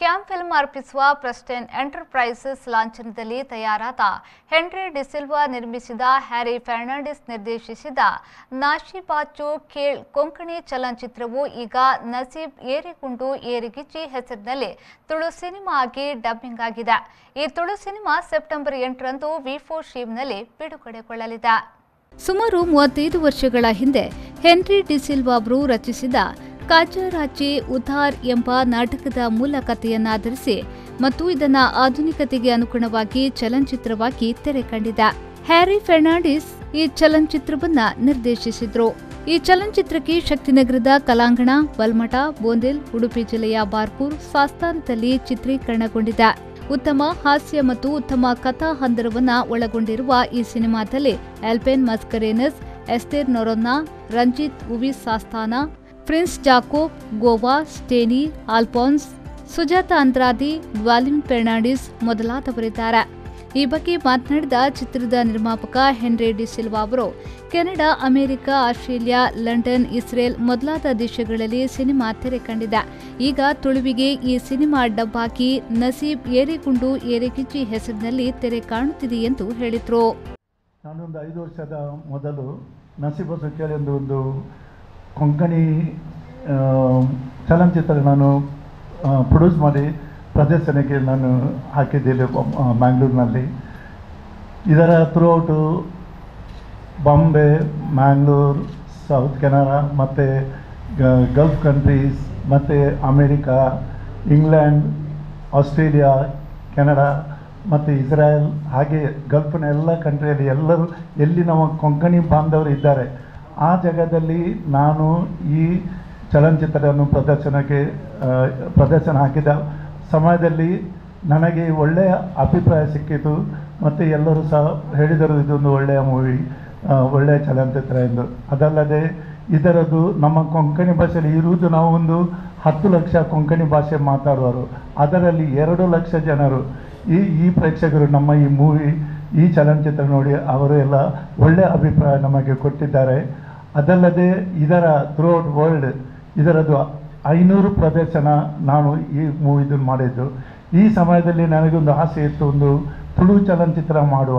camp film ಅರ್ಪಿಸುವ ಪ್ರೆಸ್ಟೆನ್ enterprises ಲಾಂಛನದಲ್ಲಿ ತಯಾರಾದ henry D'Silva ನಿರ್ಮಿಸಿದ ಹ್ಯಾರಿ ಫರ್ನಾಂಡಿಸ್ ನಿರ್ದೇಶಿಸಿದ ನಾಶಿಬಾಚು ಕೇಳ್ ಕೊಂಕಣಿ ಚಲನಚಿತ್ರವು ಈಗ ನಸೀಬ್ ಏರಿಗುಂಡು ಏರಿಗಿಚ್ಚಿ ಹೆಸರಿನಲ್ಲಿ ತುಳು ಸಿನಿಮಾ ಆಗಿ ಡಬ್ಬಿಂಗ್ ಆಗಿದೆ ಈ ತುಳು ಸಿನಿಮಾ ಸೆಪ್ಟೆಂಬರ್ ಎಂಟರಂದು ವಿ ಫೋರ್ ಶೀವ್ನಲ್ಲಿ ಬಿಡುಗಡೆಗೊಳ್ಳಲಿದೆ ಸುಮಾರು ಮೂವತ್ತೈದು ವರ್ಷಗಳ ಹಿಂದೆ ಹೆನ್ರಿ ಡಿಸಿಲ್ವಾ ಅವರು ರಚಿಸಿದ ಕಾಜರಾಚಿ ಉಧಾರ್ ಎಂಬ ನಾಟಕದ ಮೂಲ ಕಥೆಯನ್ನಾಧರಿಸಿ ಮತ್ತು ಇದನ್ನ ಆಧುನಿಕತೆಗೆ ಅನುಗುಣವಾಗಿ ಚಲನಚಿತ್ರವಾಗಿ ತೆರೆ ಕಂಡಿದೆ ಹ್ಯಾರಿ ಫೆರ್ನಾಂಡಿಸ್ ಈ ಚಲನಚಿತ್ರವನ್ನ ನಿರ್ದೇಶಿಸಿದ್ರು ಈ ಚಲನಚಿತ್ರಕ್ಕೆ ಶಕ್ತಿನಗರದ ಕಲಾಂಗಣ ಬಲ್ಮಠ ಬೋಂದಿಲ್ ಉಡುಪಿ ಜಿಲ್ಲೆಯ ಬಾರ್ಪುರ್ ಸಾಸ್ತಾನದಲ್ಲಿ ಚಿತ್ರೀಕರಣಗೊಂಡಿದೆ ಉತ್ತಮ ಹಾಸ್ಯ ಮತ್ತು ಉತ್ತಮ ಕಥಾ ಹಂದರವನ್ನ ಒಳಗೊಂಡಿರುವ ಈ ಸಿನಿಮಾದಲ್ಲಿ ಆಲ್ಪೆನ್ ಮಸ್ಕರೇನಸ್ ಎಸ್ಟೇರ್ ನೊರೊನ್ನಾ ರಂಜಿತ್ ಉವಿಸ್ ಸಾಸ್ತಾನ ಪ್ರಿನ್ಸ್ ಜಾಕೋಬ್ ಗೋವಾ ಸ್ಟೇನಿ ಆಲ್ಫೋನ್ಸ್ ಸುಜಾತ ಅಂದ್ರಾದಿ ವ್ಯಾಲಿನ್ ಫೆರ್ನಾಂಡಿಸ್ ಮೊದಲಾದವರಿದ್ದಾರೆ ಈ ಬಗ್ಗೆ ಮಾತನಾಡಿದ ಚಿತ್ರದ ನಿರ್ಮಾಪಕ ಹೆನ್ರಿ ಡಿ ಸಿಲ್ವಾ ಅವರು Canada America Australia London Israel ಮೊದಲಾದ ದೇಶಗಳಲ್ಲಿ ಸಿನಿಮಾ ತೆರೆ ಕಂಡಿದೆ ಈಗ ತುಳುವಿಗೆ ಈ ಸಿನಿಮಾ ಡಬ್ ಹಾಕಿ ನಸೀಬ್ ಏರಿಗುಂಡು ಏರಿಗಿಚ್ಚಿ ಹೆಸರಿನಲ್ಲಿ ತೆರೆ ಕಾಣುತ್ತಿದೆ ಎಂದು ಹೇಳಿದರು ನಾನೊಂದು ಐದು ವರ್ಷದ ಮೊದಲು ನಸೀಬಸು ಕೇಳಿ ಒಂದು ಒಂದು ಕೊಂಕಣಿ ಆ, ಚಲನಚಿತ್ರ ನಾನು ಪ್ರೊಡ್ಯೂಸ್ ಮಾಡಿ ಪ್ರದರ್ಶನಕ್ಕೆ ನಾನು ಹಾಕಿದ್ದೇನೆ ಮ್ಯಾಂಗ್ಳೂರಿನಲ್ಲಿ ಇದರ throughout Bombay Mangalore south Canada ಮತ್ತು ಗಲ್ಫ್ ಕಂಟ್ರೀಸ್ ಮತ್ತು ಅಮೇರಿಕಾ ಇಂಗ್ಲೆಂಡ್ ಆಸ್ಟ್ರೇಲಿಯಾ ಕೆನಡಾ ಮತ್ತು ಇಸ್ರಾಯೇಲ್ ಹಾಗೆ ಗಲ್ಫ್ನ ಎಲ್ಲ ಕಂಟ್ರಿಯಲ್ಲಿ ಎಲ್ಲರೂ ಎಲ್ಲಿ ನಮ್ಮ ಕೊಂಕಣಿ ಬಾಂಧವರು ಇದ್ದಾರೆ ಆ ಜಾಗದಲ್ಲಿ ನಾನು ಈ ಚಲನಚಿತ್ರವನ್ನು ಪ್ರದರ್ಶನಕ್ಕೆ ಆ, ಪ್ರದರ್ಶನ ಹಾಕಿದ ಸಮಯದಲ್ಲಿ ನನಗೆ ಒಳ್ಳೆಯ ಅಭಿಪ್ರಾಯ ಸಿಕ್ಕಿತು ಮತ್ತು ಎಲ್ಲರೂ ಸಹ ಹೇಳಿದರು ಇದೊಂದು ಒಳ್ಳೆಯ ಮೂವಿ ಒಳ್ಳೆಯ ಚಲನಚಿತ್ರ ಎಂದು ಅದಲ್ಲದೆ ಇದರದ್ದು ನಮ್ಮ ಕೊಂಕಣಿ ಭಾಷೆಯಲ್ಲಿ ಇರುವುದು ನಾವು ಒಂದು ಹತ್ತು ಲಕ್ಷ ಕೊಂಕಣಿ ಭಾಷೆ ಮಾತಾಡುವರು ಅದರಲ್ಲಿ ಎರಡು ಲಕ್ಷ ಜನರು ಈ ಈ ಪ್ರೇಕ್ಷಕರು ನಮ್ಮ ಈ ಮೂವಿ ಈ ಚಲನಚಿತ್ರ ನೋಡಿ ಅವರು ಎಲ್ಲ ಒಳ್ಳೆಯ ಅಭಿಪ್ರಾಯ ನಮಗೆ ಕೊಟ್ಟಿದ್ದಾರೆ ಅದಲ್ಲದೆ ಇದರ ಥ್ರೂಔಟ್ ವರ್ಲ್ಡ್ ಇದರದ್ದು ಐನೂರು ಪ್ರದರ್ಶನ ನಾನು ಈ ಮೂವಿದು ಮಾಡಿದ್ದು ಈ ಸಮಯದಲ್ಲಿ ನನಗೊಂದು ಆಸೆ ಇತ್ತು ಒಂದು ತುಳು ಚಲನಚಿತ್ರ ಮಾಡುವ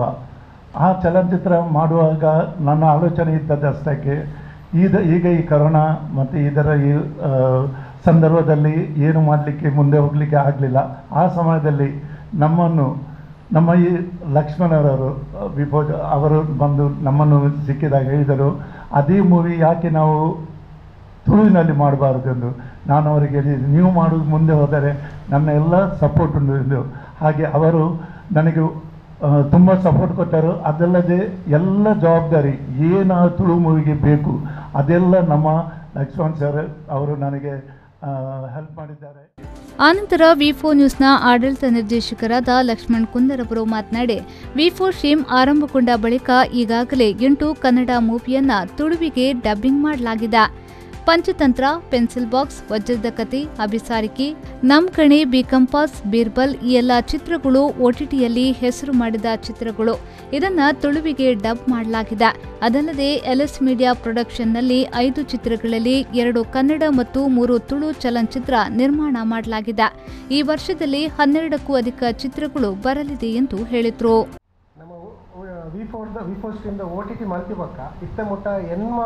ಆ ಚಲನಚಿತ್ರ ಮಾಡುವಾಗ ನನ್ನ ಆಲೋಚನೆ ಇದ್ದದ್ದು ಅಷ್ಟಕ್ಕೆ ಈಗ ಈಗ ಈ ಕರೋನಾ ಮತ್ತು ಇದರ ಈ ಆ, ಸಂದರ್ಭದಲ್ಲಿ ಏನು ಮಾಡಲಿಕ್ಕೆ ಮುಂದೆ ಹೋಗಲಿಕ್ಕೆ ಆಗಲಿಲ್ಲ ಆ ಸಮಯದಲ್ಲಿ ನಮ್ಮನ್ನು ನಮ್ಮ ಈ ಲಕ್ಷ್ಮಣರವರು ವಿಭೋಜ ಅವರು ಬಂದು ನಮ್ಮನ್ನು ಸಿಕ್ಕಿದಾಗ ಹೇಳಿದರು ಅದೇ ಮೂವಿ ಯಾಕೆ ನಾವು ತುಳುವಿನಲ್ಲಿ ಮಾಡಬಾರದು ಎಂದು ನಾನು ಅವರಿಗೆ ಹೇಳಿದೆ ನೀವು ಮಾಡೋದು ಮುಂದೆ ಹೋದರೆ ನನ್ನ ಎಲ್ಲ ಸಪೋರ್ಟ್ ಉಂಟು ಎಂದು ಹಾಗೆ ಅವರು ನನಗೆ ತುಂಬ ಸಪೋರ್ಟ್ ಕೊಟ್ಟರು ಅದಲ್ಲದೆ ಎಲ್ಲ ಜವಾಬ್ದಾರಿ ಏನು ಆ ತುಳು ಮೂವಿಗೆ ಬೇಕು ಅದೆಲ್ಲ ನಮ್ಮ ಲಕ್ಷ್ಮಣ್ ಸರ್ ಅವರು ನನಗೆ ಹೆಲ್ಪ್ ಮಾಡಿದ್ದಾರೆ ಆನಂತರ ವಿಫೋ ನ್ಯೂಸ್ನ ಆಡಳಿತ ನಿರ್ದೇಶಕರಾದ ಲಕ್ಷ್ಮಣ್ ಕುಂದರ್ ಅವರು ಮಾತನಾಡಿ ವಿಫೋ ಸ್ಟ್ರೀಮ್ ಆರಂಭಗೊಂಡ ಬಳಿಕ ಈಗಾಗಲೇ ಎಂಟು ಕನ್ನಡ ಮೂವಿಯನ್ನ ತುಳುವಿಗೆ ಡಬ್ಬಿಂಗ್ ಮಾಡಲಾಗಿದೆ ಪಂಚತಂತ್ರ ಪೆನ್ಸಿಲ್ ಬಾಕ್ಸ್ ವಜ್ರದ ಕತೆ ಅಭಿಸಾರಿಕೆ ನಮ್ ಕಣೆ ಬಿಕಂಪಾಸ್ ಬೀರ್ಬಲ್ ಈ ಎಲ್ಲ ಚಿತ್ರಗಳು ಓಟಿಟಿಯಲ್ಲಿ ಹೆಸರು ಮಾಡಿದ ಚಿತ್ರಗಳು ಇದನ್ನ ತುಳುವಿಗೆ ಡಬ್ ಮಾಡಲಾಗಿದೆ ಅದಲ್ಲದೆ ಎಲ್ಎಸ್ ಮೀಡಿಯಾ ಪ್ರೊಡಕ್ಷನ್ನಲ್ಲಿ ಐದು ಚಿತ್ರಗಳಲ್ಲಿ ಎರಡು ಕನ್ನಡ ಮತ್ತು ಮೂರು ತುಳು ಚಲನಚಿತ್ರ ನಿರ್ಮಾಣ ಮಾಡಲಾಗಿದೆ ಈ ವರ್ಷದಲ್ಲಿ ಹನ್ನೆರಡಕ್ಕೂ ಅಧಿಕ ಚಿತ್ರಗಳು ಬರಲಿದೆ ಎಂದು ಹೇಳಿದರು ನಮ್ಮ ವಿ ಫೋರ್ದ ವಿ ಫೋರ್ ಸ್ಟ್ರೀಮ್ದ ಓ ಟಿ ಟಿ ಮಲ್ತಿಪಕ್ಕ ಇತ್ತ ಮುಟ್ಟ ಎನ್ಮ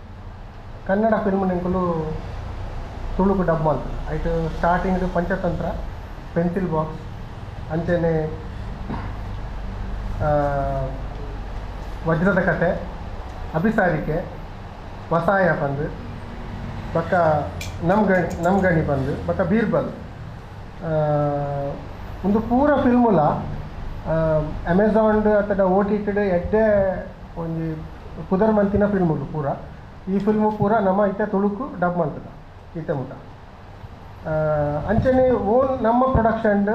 ಕನ್ನಡ ಫಿಲ್ಮ್ ನೆಂಕಲು ತುಳುಕು ಡಬ್ ಮಲ್ತು ಐಟ್ ಸ್ಟಾರ್ಟಿಂಗ್ ಪಂಚತಂತ್ರ ಪೆನ್ಸಿಲ್ ಬಾಕ್ಸ್ ಅಂಚನೆ ಆ, ವಜ್ರದ ಕತೆ ಅಭಿಸಾರಿಕೆ ವಸಾಯ ಬಂದು ಬಕ್ಕ ನಮ್ ಗಣಿ ನಮ್ ಗಣಿ ಬಂದು ಬಕ್ಕ ಬೀರ್ಬಲ್ ಆ, ಒಂದು ಪೂರ ಫಿಲ್ಮುಲ ಅಮೆಝಾನ್ಡ್ ಅಥವಾ ಓ ಟಿ ಟಿಡ್ ಎಡ್ಡೆ ಒಂಜಿ ಕುದರ್ ಮಂತಿನ ಫಿಲ್ಮುಲು ಪೂರ ಈ ಫಿಲ್ಮು ಪೂರ ನಮ್ಮ ಇತ್ತೆ ತುಳುಕು ಡಬ್ ಮಂತದ ಇತ್ತೆ ಮುಟ ಆ, ಅಂಚನೆ ಓನ್ ನಮ್ಮ ಪ್ರೊಡಕ್ಷನ್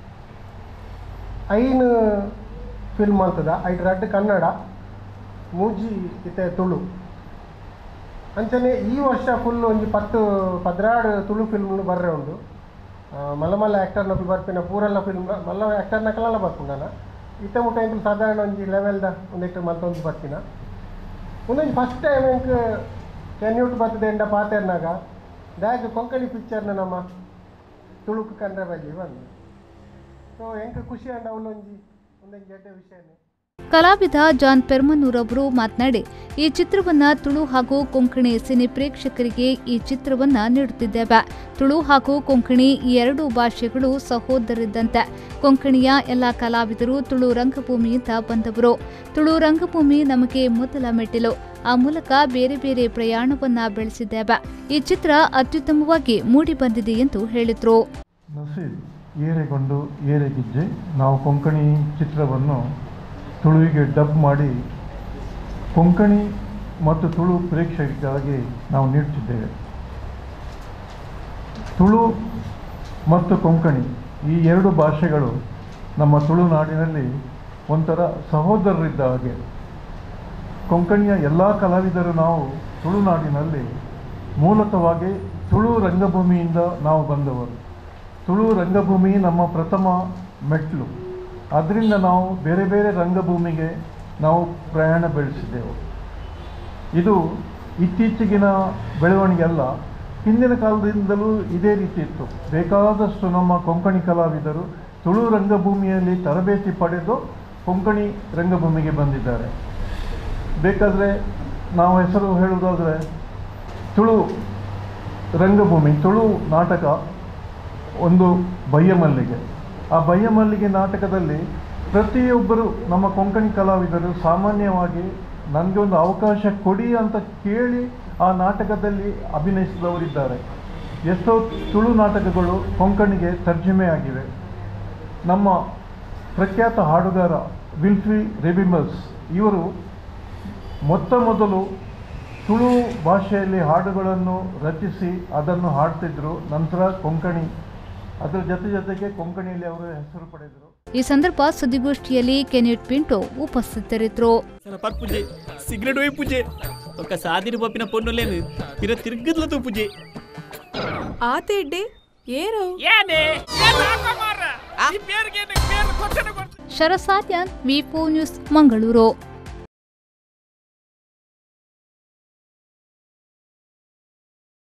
ಐನ್ ಫಿಲ್ಮ್ ಅಂತದ ಐಟ್ ರಡ್ ಕನ್ನಡ ಮೂಜಿ ಇತ್ತೆ ತುಳು ಅಂಚನೆ ಈ ವರ್ಷ ಫುಲ್ ಒಂಜಿ ಪತ್ತು ಪದ್ರಾಡು ತುಳು ಫಿಲ್ಮ್ಲು ಬರ್ರೆ ಉಂಡು ಆ, ಮಲ್ಲ ಮಲ್ಲ ಆ್ಯಕ್ಟರ್ ನೊಪ್ಪಿ ಬರ್ಪಿನ ಪೂರೆಲ್ಲ ಫಿಲ್ಮ್ ಮಲ್ಲ ಆ್ಯಕ್ಟರ್ ನಕಲೆಲ್ಲ ಬರ್ಪುಂಡನ ಇತ್ತೆ ಮುಟ್ಟ ಎಂಕ್ ಸಾಧಾರಣ ಒಂಜಿ ಲೆವೆಲ್ದ ಒಂದಿಟ್ಟು ಮಲ್ತೊಂದು ಬರ್ಪಿನ ಒಂದೊಂದು ಫಸ್ಟ್ ಟೈಮ್ ಎಂಕ್ ಕೆನ್ಯೂಟ್ ಬರ್ತದೆ ಎಂಡ ಪಾತೆರ್ನಾಗ ದಾಗ್ ಕೊಂಕಣಿ ಪಿಕ್ಚರ್ನ ನಮ್ಮ ತುಳುಕು ಕನ್ನಡ ಬಲ್ಲಿ ಬಂದು ಸೊ ಎಂಕ ಖುಷಿ ಅಂಡ ಅವನೊಂಜಿ ಒಂದೊಂದು ಜಡ್ಡ ವಿಷಯನೇ ಕಲಾವಿದ ಜಾನ್ ಪೆರ್ಮನೂರ್ ಅವರು ಮಾತನಾಡಿ ಈ ಚಿತ್ರವನ್ನ ತುಳು ಹಾಗೂ ಕೊಂಕಣಿ ಸಿನಿ ಪ್ರೇಕ್ಷಕರಿಗೆ ಈ ಚಿತ್ರವನ್ನ ನೀಡುತ್ತಿದ್ದೇವೆ ತುಳು ಹಾಗೂ ಕೊಂಕಣಿ ಈ ಎರಡೂ ಭಾಷೆಗಳು ಸಹೋದರಿದ್ದಂತೆ ಕೊಂಕಣಿಯ ಎಲ್ಲ ಕಲಾವಿದರು ತುಳು ರಂಗಭೂಮಿಯಿಂದ ಬಂದವರು ತುಳು ರಂಗಭೂಮಿ ನಮಗೆ ಮೊದಲ ಮೆಟ್ಟಿಲು ಆ ಮೂಲಕ ಬೇರೆ ಬೇರೆ ಪ್ರಯಾಣವನ್ನ ಬೆಳೆಸಿದ್ದೇವೆ ಈ ಚಿತ್ರ ಅತ್ಯುತ್ತಮವಾಗಿ ಮೂಡಿ ಬಂದಿದೆ ಎಂದು ಹೇಳಿದ್ರು ನಸೀಬ್ ಏರೆಗೊಂಡು ಏರೆಗಿಜ್ಜೆ ನಾವು ಕೊಂಕಣಿ ಚಿತ್ರವನ್ನು ತುಳುವಿಗೆ ಡಬ್ ಮಾಡಿ ಕೊಂಕಣಿ ಮತ್ತು ತುಳು ಪ್ರೇಕ್ಷಕರಿಗಾಗಿ ನಾವು ನೀಡುತ್ತಿದ್ದೇವೆ ತುಳು ಮತ್ತು ಕೊಂಕಣಿ ಈ ಎರಡು ಭಾಷೆಗಳು ನಮ್ಮ ತುಳುನಾಡಿನಲ್ಲಿ ಒಂಥರ ಸಹೋದರರಿದ್ದ ಹಾಗೆ ಕೊಂಕಣಿಯ ಎಲ್ಲ ಕಲಾವಿದರು ನಾವು ತುಳುನಾಡಿನಲ್ಲಿ ಮೂಲತವಾಗಿ ತುಳು ರಂಗಭೂಮಿಯಿಂದ ನಾವು ಬಂದವರು ತುಳು ರಂಗಭೂಮಿ ನಮ್ಮ ಪ್ರಥಮ ಮೆಟ್ಲು ಅದರಿಂದ ನಾವು ಬೇರೆ ಬೇರೆ ರಂಗಭೂಮಿಗೆ ನಾವು ಪ್ರಯಾಣ ಬೆಳೆಸಿದ್ದೆವು ಇದು ಇತ್ತೀಚೆಗಿನ ಬೆಳವಣಿಗೆ ಅಲ್ಲ ಹಿಂದಿನ ಕಾಲದಿಂದಲೂ ಇದೇ ರೀತಿ ಇತ್ತು ಬೇಕಾದಷ್ಟು ನಮ್ಮ ಕೊಂಕಣಿ ಕಲಾವಿದರು ತುಳು ರಂಗಭೂಮಿಯಲ್ಲಿ ತರಬೇತಿ ಪಡೆದು ಕೊಂಕಣಿ ರಂಗಭೂಮಿಗೆ ಬಂದಿದ್ದಾರೆ ಬೇಕಾದರೆ ನಾವು ಹೆಸರು ಹೇಳುವುದಾದರೆ ತುಳು ರಂಗಭೂಮಿ ತುಳು ನಾಟಕ ಒಂದು ಬಯ್ಯಮಲ್ಲಿಗೆ ಆ ಬಯ್ಯಮಲ್ಲಿಗೆ ನಾಟಕದಲ್ಲಿ ಪ್ರತಿಯೊಬ್ಬರು ನಮ್ಮ ಕೊಂಕಣಿ ಕಲಾವಿದರು ಸಾಮಾನ್ಯವಾಗಿ ನನಗೆ ಒಂದು ಅವಕಾಶ ಕೊಡಿ ಅಂತ ಕೇಳಿ ಆ ನಾಟಕದಲ್ಲಿ ಅಭಿನಯಿಸಿದವರಿದ್ದಾರೆ ಎಷ್ಟೋ ತುಳು ನಾಟಕಗಳು ಕೊಂಕಣಿಗೆ ತರ್ಜುಮೆ ಆಗಿವೆ ನಮ್ಮ ಪ್ರಖ್ಯಾತ ಹಾಡುಗಾರ ವಿಲ್ಫಿ ರೆಬಿಮಲ್ಸ್ ಇವರು ಮೊತ್ತ ಮೊದಲು ತುಳು ಭಾಷೆಯಲ್ಲಿ ಹಾಡುಗಳನ್ನು ರಚಿಸಿ ಅದನ್ನು ಹಾಡ್ತಿದ್ರು ನಂತರ ಕೊಂಕಣಿ ಅದರ ಜೊತೆ ಜೊತೆಗೆ ಕೊಂಕಣಿಯಲ್ಲಿ ಅವರು ಹೆಸರು ಪಡೆದರು ಈ ಸಂದರ್ಭ ಸುದ್ದಿಗೋಷ್ಠಿಯಲ್ಲಿ ಕೆನೆಟ್ ಪಿಂಟೋ ಉಪಸ್ಥಿತರಿದ್ದರು ನನ್ನ ಪರ್ ಪೂಜೆ ಸಿಗರೇಟ್ ಹೋಯ್ ಪೂಜೆ ఒక సాదిరి పంపిన పొన్నులేను పిర తిరుగుతులతో పూజే ಆತೇಡ್ಡೆ ಏರು ಶರಸಾದ್ಯನ್ ವಿಪೋ ನ್ಯೂಸ್ ಮಂಗಳೂರು